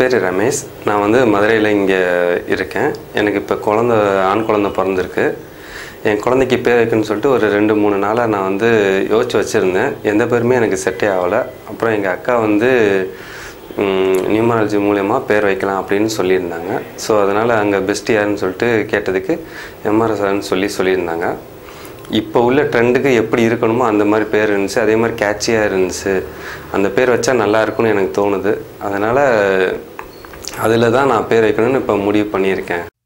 பேர் ரமேஷ் நான் வந்து மதுரையில் இங்கே இருக்கேன் எனக்கு இப்போ குழந்த ஆண் குழந்த பிறந்திருக்கு என் குழந்தைக்கு பேர் வைக்கணும்னு சொல்லிட்டு ஒரு ரெண்டு மூணு நாளாக நான் வந்து யோசிச்சு வச்சுருந்தேன் எந்த பேருமே எனக்கு செட்டே ஆகலை அப்புறம் எங்கள் அக்கா வந்து நியூமராலஜி மூலயமா பேர் வைக்கலாம் அப்படின்னு சொல்லியிருந்தாங்க ஸோ அதனால் அங்கே பெஸ்ட் யாருன்னு சொல்லிட்டு கேட்டதுக்கு எம்ஆர்எஸ்ஆர்னு சொல்லி சொல்லியிருந்தாங்க இப்போ உள்ள ட்ரெண்டுக்கு எப்படி இருக்கணுமோ அந்த மாதிரி பேர் இருந்துச்சு அதே மாதிரி கேட்சியாக இருந்துச்சு அந்த பேர் வச்சா நல்லா இருக்கும்னு எனக்கு தோணுது அதனால் அதில் தான் நான் பேர் வைக்கணும்னு இப்போ முடிவு பண்ணியிருக்கேன்